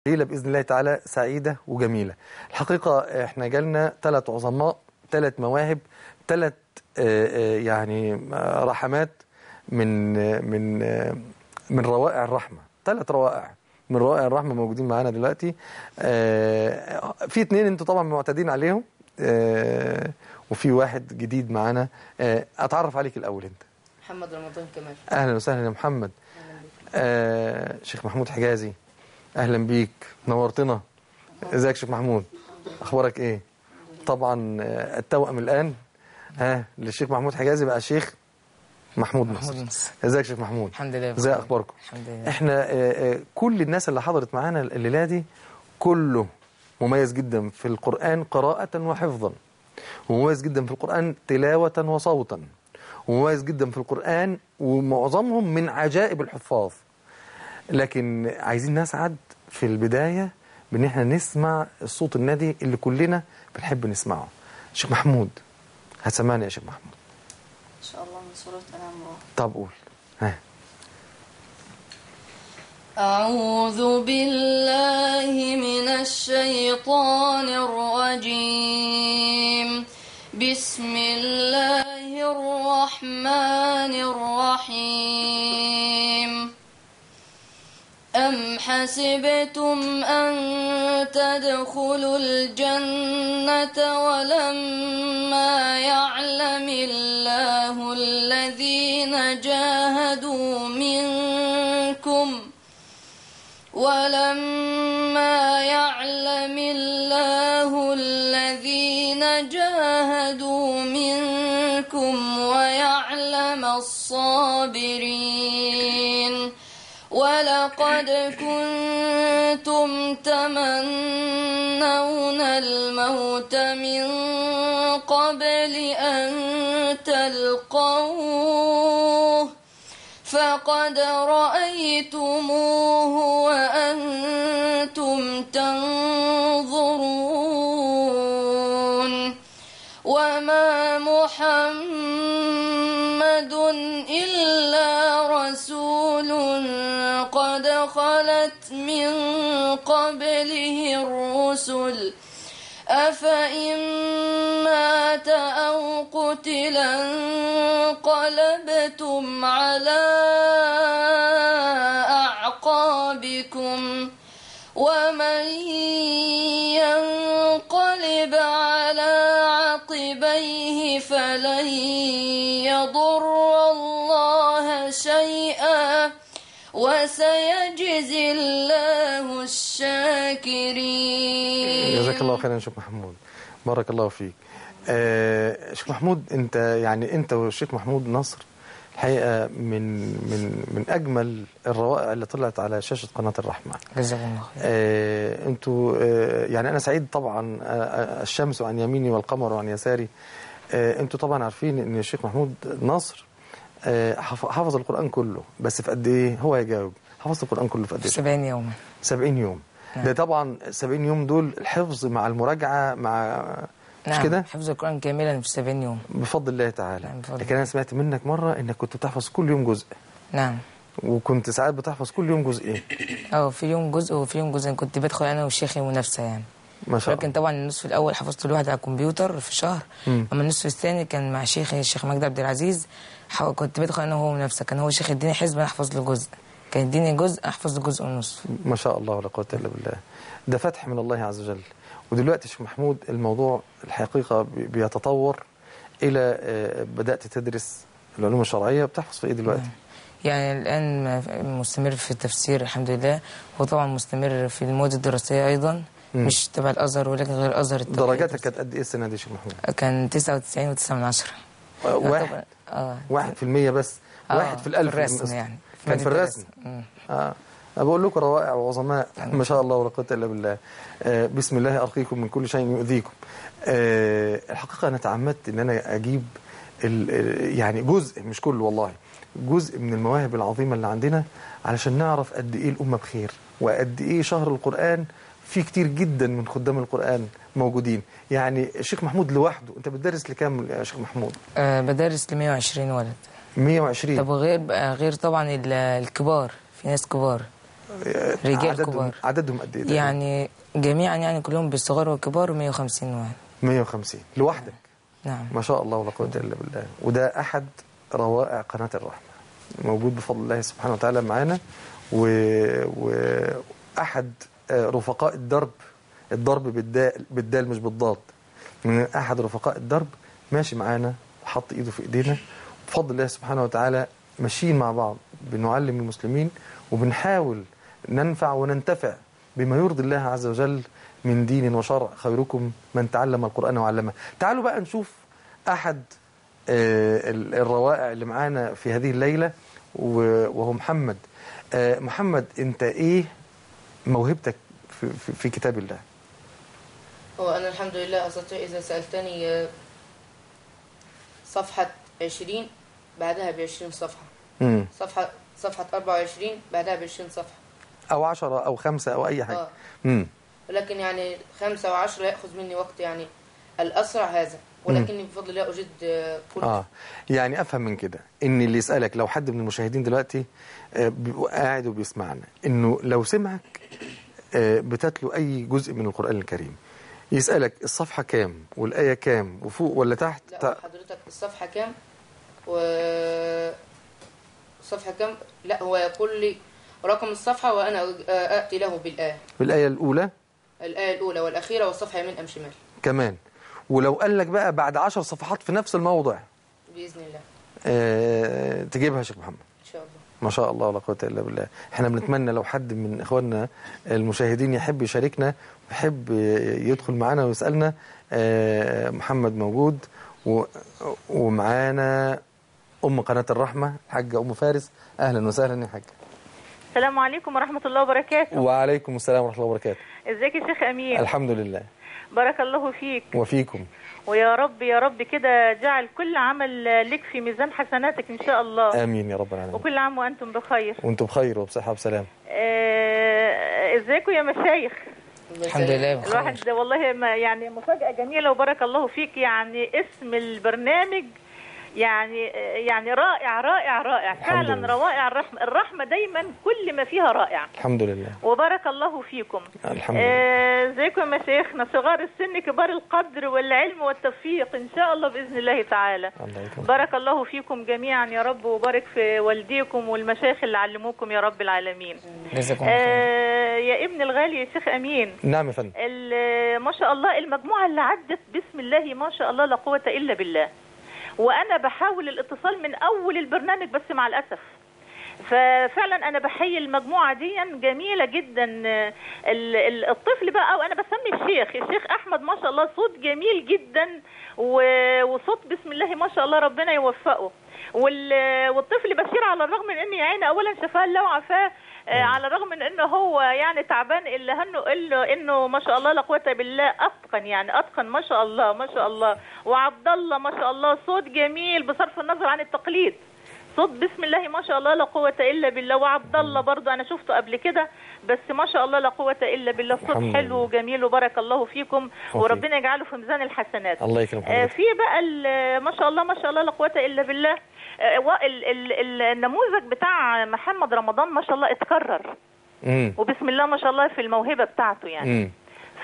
ليلة بإذن الله تعالى سعيدة وجميلة الحقيقة احنا جالنا ثلاث عظماء ثلاث مواهب ثلاث يعني آه، رحمات من آه، من آه، من روائع الرحمة ثلاث روائع من روائع الرحمة موجودين معانا دلوقتي آه، في اتنين انتوا طبعا معتادين عليهم آه، وفي واحد جديد معانا آه، اتعرف عليك الاول انت محمد رمضان كمال اهلا وسهلا يا محمد آه شيخ محمود حجازي اهلا بيك نورتنا ازيك شيخ محمود اخبارك ايه طبعا آه، التوأم الان ها للشيخ محمود حجازي بقى شيخ محمود محمود نصر نصر. ازيك يا شيخ محمود الحمد لله ازاي بخير. اخباركم الحمد لله احنا آه، آه، كل الناس اللي حضرت معانا الليله دي كله مميز جدا في القرآن قراءة وحفظا ومميز جدا في القرآن تلاوة وصوتا ومميز جدا في القرآن ومعظمهم من عجائب الحفاظ لكن عايزين نسعد في البداية بان احنا نسمع الصوت النادي اللي كلنا بنحب نسمعه شيخ محمود هتسمعني يا شيخ محمود إن شاء الله من سورة الأمر طب قول ها أعوذ بالله من الشيطان الرجيم بسم الله الرحمن الرحيم أم حسبتم أن تدخلوا الجنة ولما يعلم الله الذين جاهدوا منكم ولما يعلم الله الذين جاهدوا منكم ويعلم الصابرين ولقد كنتم تمنون الموت من قبل أن تلقوه فقد رأيتموه وأنتم تنظرون وما محمد إلا رسول قد خلت من قبله الرسل أفإن مات أو قتلا انقلبتم على أعقابكم ومن ينقلب على عقبيه فلن يضر الله شيئا وسيجزي الله الشاكرين جزاك الله خيرا يا شيخ محمود بارك الله فيك آه شيخ محمود انت يعني انت والشيخ محمود نصر الحقيقه من من من اجمل الروائع اللي طلعت على شاشه قناه الرحمه جزاكم الله خير آه انتوا آه يعني انا سعيد طبعا آه آه، الشمس عن يميني والقمر عن يساري آه انتوا طبعا عارفين ان الشيخ محمود نصر آه حف- حفظ القران كله بس في قد ايه هو يجاوب حفظ القران كله في قد في ايه 70 يوما 70 يوم نعم. ده طبعا 70 يوم دول الحفظ مع المراجعه مع مش نعم كده حفظ القرآن كاملا في 70 يوم بفضل الله تعالى نعم، بفضل لكن انا سمعت منك مره انك كنت بتحفظ كل يوم جزء نعم وكنت ساعات بتحفظ كل يوم جزئين اه في يوم جزء وفي يوم جزء كنت بدخل انا وشيخي منافسه يعني ما شاء لكن الله طبعا النصف الاول حفظته لوحدي على الكمبيوتر في شهر مم. اما النصف الثاني كان مع شيخي الشيخ مجدي عبد العزيز حو- كنت بدخل انا وهو منافسه كان هو شيخ يديني حزب انا احفظ له جزء كان يديني جزء احفظ له جزء ونصف ما شاء الله ولا قوه الا بالله ده فتح من الله عز وجل ودلوقتي يا شيخ محمود الموضوع الحقيقه بي- بيتطور الى آه، بدات تدرس العلوم الشرعيه بتحفظ في ايه دلوقتي يعني الان ما- مستمر في التفسير الحمد لله وطبعا مستمر في المواد الدراسيه ايضا مم. مش تبع الازهر ولكن غير الازهر التوحيد. درجاتك كانت قد ايه السنه دي يا شيخ محمود كان 99 و9 من عشرة آه، واحد اه واحد في المية بس آه، واحد في الألف في الرسم بالنسبة. يعني كان في مادة الرسم مم. آه. أنا بقول لكم روائع وعظماء ما شاء الله ولا قوة إلا بالله آه بسم الله أرقيكم من كل شيء يؤذيكم آه الحقيقة أنا تعمدت إن أنا أجيب ال- ال- يعني جزء مش كله والله جزء من المواهب العظيمة اللي عندنا علشان نعرف قد إيه الأمة بخير وقد إيه شهر القرآن في كتير جدا من خدام القرآن موجودين يعني الشيخ محمود لوحده أنت بتدرس لكام يا شيخ محمود آه بدرس ل 120 ولد 120 طب غير بقى غير طبعا ال- الكبار في ناس كبار رجال عددهم كبار. عددهم قد ايه تقريباً؟ يعني جميعا يعني كلهم بالصغار والكبار 150 واحد 150 لوحدك نعم ما شاء الله ولا قوه الا بالله وده احد روائع قناه الرحمه موجود بفضل الله سبحانه وتعالى معانا و... واحد آه، رفقاء الدرب الضرب بالدال بالدال مش بالضاد من احد رفقاء الدرب ماشي معانا وحط ايده في ايدينا بفضل الله سبحانه وتعالى ماشيين مع بعض بنعلم المسلمين وبنحاول ننفع وننتفع بما يرضي الله عز وجل من دين وشرع خيركم من تعلم القرآن وعلمه تعالوا بقى نشوف أحد آه، ال- الروائع اللي معانا في هذه الليلة و- وهو محمد آه، محمد أنت إيه موهبتك في, في, في كتاب الله هو أنا الحمد لله أستطيع إذا سألتني آه، صفحة 20 بعدها ب 20 صفحة مم. صفحة صفحة 24 بعدها ب 20 صفحة أو عشرة أو خمسة أو أي حاجة آه. مم. ولكن يعني خمسة وعشرة يأخذ مني وقت يعني الأسرع هذا ولكني بفضل الله أجد آه، كل اه يعني افهم من كده ان اللي يسالك لو حد من المشاهدين دلوقتي آه، بيبقى قاعد وبيسمعنا انه لو سمعك آه، بتتلو اي جزء من القران الكريم يسالك الصفحه كام والايه كام وفوق ولا تحت لا تع- حضرتك الصفحة كام و صفحة كام لا هو يقول لي رقم الصفحة وأنا آه، آتي له بالآية بالايه الاولى الآية الأولى والأخيرة والصفحة يمين أم شمال كمان ولو قال لك بقى بعد عشر صفحات في نفس الموضع بإذن الله آه، تجيبها يا شيخ محمد إن شاء الله ما شاء الله ولا قوة إلا بالله احنا بنتمنى لو حد من إخواننا المشاهدين يحب يشاركنا ويحب يدخل معنا ويسألنا آه، محمد موجود و- ومعانا أم قناة الرحمة حاجة أم فارس أهلا وسهلا يا حاجة السلام عليكم ورحمة الله وبركاته وعليكم السلام ورحمة الله وبركاته ازيك يا شيخ أمين الحمد لله بارك الله فيك وفيكم ويا رب يا رب كده جعل كل عمل لك في ميزان حسناتك إن شاء الله آمين يا رب العالمين وكل عام وأنتم بخير وانتم بخير وبصحة وبسلام آه، ازيكم يا مشايخ الحمد لله بخير الواحد والله ما يعني مفاجأة جميلة وبارك الله فيك يعني اسم البرنامج يعني يعني رائع رائع رائع الحمد فعلا لله. روائع الرحمة الرحمة دايما كل ما فيها رائع الحمد لله وبارك الله فيكم الحمد لله آه، ازيكم يا مشايخنا صغار السن كبار القدر والعلم والتوفيق ان شاء الله باذن الله تعالى الله يكرمك بارك الله فيكم جميعا يا رب وبارك في والديكم والمشايخ اللي علموكم يا رب العالمين جزاكم الله خير آه يا ابن الغالي يا شيخ امين نعم يا فندم ال- ما شاء الله المجموعه اللي عدت بسم الله ما شاء الله لا قوه الا بالله وانا بحاول الاتصال من اول البرنامج بس مع الاسف ففعلا انا بحيي المجموعه دي جميله جدا ال- ال- الطفل بقى وانا بسمي الشيخ الشيخ احمد ما شاء الله صوت جميل جدا و- وصوت بسم الله ما شاء الله ربنا يوفقه وال- والطفل بشير على الرغم من ان عينه اولا شفاه الله وعافاه آه، على الرغم من انه هو يعني تعبان الا انه الا انه ما شاء الله لا قوه بالله اتقن يعني اتقن ما شاء الله ما شاء الله وعبد الله ما شاء الله صوت جميل بصرف النظر عن التقليد صوت بسم الله ما شاء الله لا قوة إلا بالله وعبد الله برضه أنا شفته قبل كده بس ما شاء الله لا قوة إلا بالله الحمد صوت لله. حلو وجميل وبارك الله فيكم وفيك. وربنا يجعله في ميزان الحسنات الله يكرم آه، حضرتك في بقى ال- ما شاء الله ما شاء الله لا قوة إلا بالله آه، وا- ال- ال- ال- النموذج بتاع محمد رمضان ما شاء الله اتكرر امم وبسم الله ما شاء الله في الموهبة بتاعته يعني امم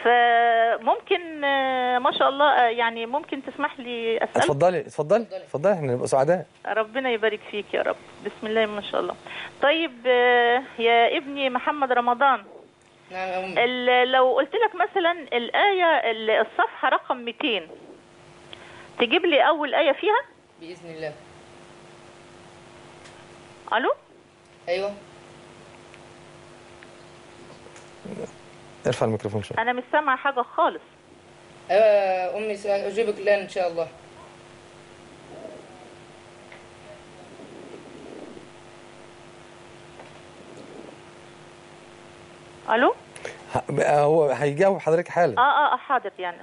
فممكن آه، ما شاء الله آه، يعني ممكن تسمح لي أسأل اتفضلي اتفضلي اتفضلي احنا نبقى سعداء ربنا يبارك فيك يا رب بسم الله ما شاء الله طيب آه، يا ابني محمد رمضان نعم يا أمي ال- لو قلت لك مثلا الآية ال- الصفحة رقم 200 تجيب لي أول آية فيها بإذن الله ألو أيوه ارفع الميكروفون شويه أنا مش سامعة حاجة خالص أيوه يا أمي سأجيبك الآن إن شاء الله ألو ه- بقى هو هيجاوب حضرتك حالا آه آه حاضر يعني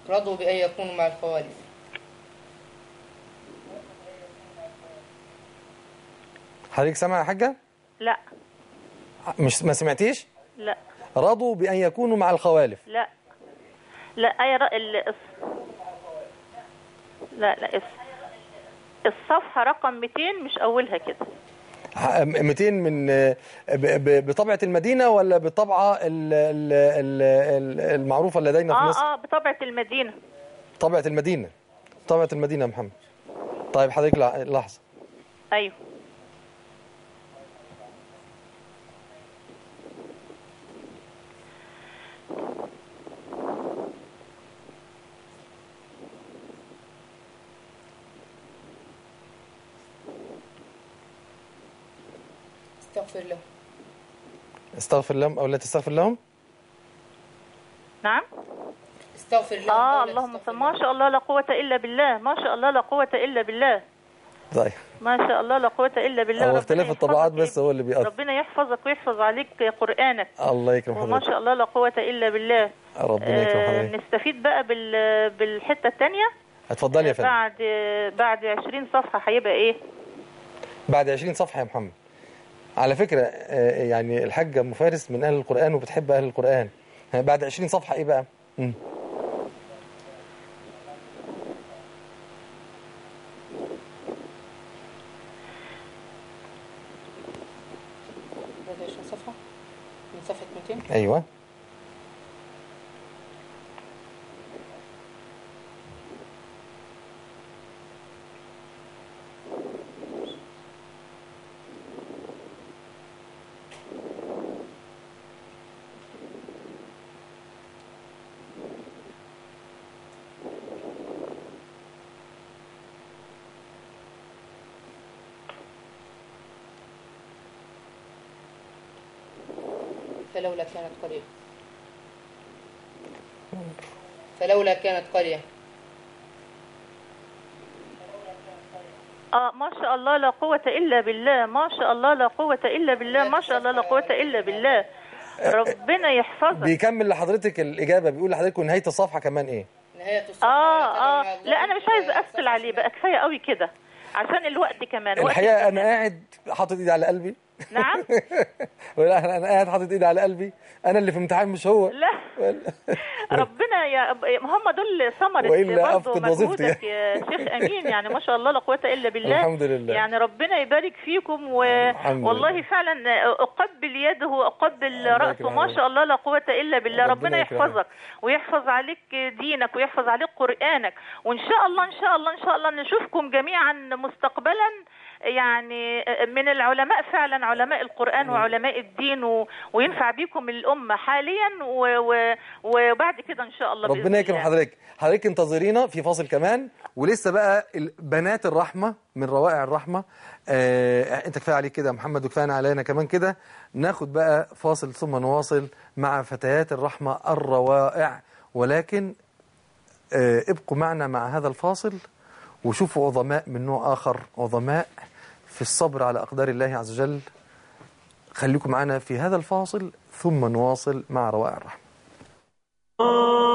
رضوا بأن يكونوا مع الخوالف حضرتك سامع يا حاجة لا مش ما سمعتيش لا رضوا بأن يكونوا مع الخوالف لا لا أي رأي ال... الص- لا لا الص- الصفحة رقم 200 مش أولها كده ح- 200 من ب- ب- بطبعة المدينة ولا بطبعة ال- ال- ال- ال- المعروفة لدينا في اه مصر اه بطبعة المدينة طبعة المدينة طبعة المدينة يا محمد طيب حضرتك لح- لحظة أيوه استغفر له استغفر لهم أو لا تستغفر لهم نعم استغفر له اه ولا اللهم تستغفر صل له. ما شاء الله لا قوة إلا بالله ما شاء الله لا قوة إلا بالله طيب ما شاء الله لا قوة إلا بالله هو ربنا اختلاف يحفظك الطبعات ويب- بس هو اللي بيأثر ربنا يحفظك ويحفظ عليك قرآنك الله يكرم وما حضرتك شاء الله لا قوة إلا بالله ربنا يكرم آه حضرتك نستفيد بقى بال بالحتة الثانية اتفضلي يا فندم بعد بعد 20 صفحة هيبقى إيه؟ بعد 20 صفحة يا محمد على فكرة آه، يعني الحاجة أم فارس من أهل القرآن وبتحب أهل القرآن ها، بعد 20 صفحة إيه بقى؟ مم. بعد 20 صفحة من صفحة 200 أيوه فلولا كانت قرية فلولا كانت قرية اه ما شاء الله لا قوة إلا بالله ما شاء الله لا قوة إلا بالله ما شاء الله لا قوة إلا بالله ربنا يحفظك بيكمل لحضرتك الإجابة بيقول لحضرتك نهاية الصفحة كمان إيه؟ نهاية الصفحة اه ولا اه تدع مع الله لا انا مش عايزه ولا اقفل عليه بقى كفايه قوي كده عشان الوقت كمان وقت الحقيقة أنا البرنامج. قاعد حاطط إيدي على قلبي نعم ولا أنا أنا قاعد حاطط إيدي على قلبي أنا اللي في امتحان مش هو لا ربنا يا ما هم دول ثمرة وإلا برضه أفقد وظيفتي. مجهودك يا شيخ أمين يعني ما شاء الله لا قوة إلا بالله الحمد لله. يعني ربنا يبارك فيكم و... الحمد والله لله. فعلا أقبل يده وأقبل الله رأسه يكرمك. ما شاء الله لا قوة إلا بالله ربنا ربنا يكرمك. يحفظك ويحفظ عليك دينك ويحفظ عليك قرآنك وإن شاء الله إن شاء الله إن شاء الله نشوفكم جميعا مستقبلا يعني من العلماء فعلا علماء القرآن وعلماء الدين و... وينفع بيكم الأمة حاليا و... و... وبعد كده إن شاء الله بإذن ربنا يكرم الله. حضرتك حضرتك انتظرينا في فاصل كمان ولسه بقى ال- بنات الرحمة من روائع الرحمة آه انت كفاية عليك كده يا محمد وكفاية علينا كمان كده ناخد بقى فاصل ثم نواصل مع فتيات الرحمة الروائع ولكن آه ابقوا معنا مع هذا الفاصل وشوفوا عظماء من نوع آخر عظماء في الصبر على أقدار الله عز وجل خليكم معنا في هذا الفاصل ثم نواصل مع روائع الرحمة